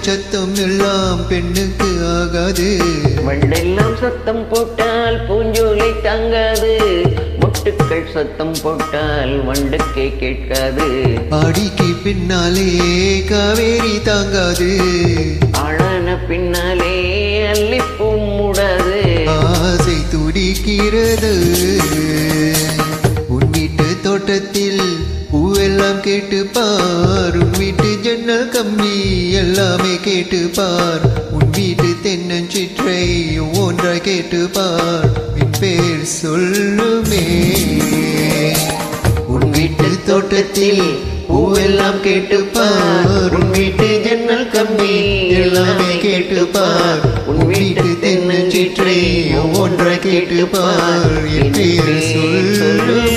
சத்தம் எல்லாம் பெண்ணுக்கு ஆகாது வண்டெல்லாம் சத்தம் போட்டால் பூஞ்சோலை தாங்காது மொட்டுக்கள் சத்தம் போட்டால் வண்டுக்கே கேட்காது ஆடிக்கு பின்னாலே காவேரி தாங்காது ஆளான பின்னாலே அல்லிப்பூ மூடாது ஆசை துடிக்கிறது உன் வீட்டு தோட்டத்தில் பூவெல்லாம் கேட்டு பார் உன் வீட்டு ஜன்னல் கம்பி எல்லாமே கேட்டு பார் உன் வீட்டு தென்னஞ்சிற்றை ஒன்றாய் கேட்டு பார் என் பேர் சொல்லுமே உன் வீட்டு தோட்டத்தில் பூவெல்லாம் கேட்டு பார் உன் வீட்டு ஜன்னல் கம்பி எல்லாமே கேட்டு பார் உன் வீட்டு தென்னஞ்சிற்றை ஒன்றாய் கேட்டு பார் என் பேர் சொல்லுமே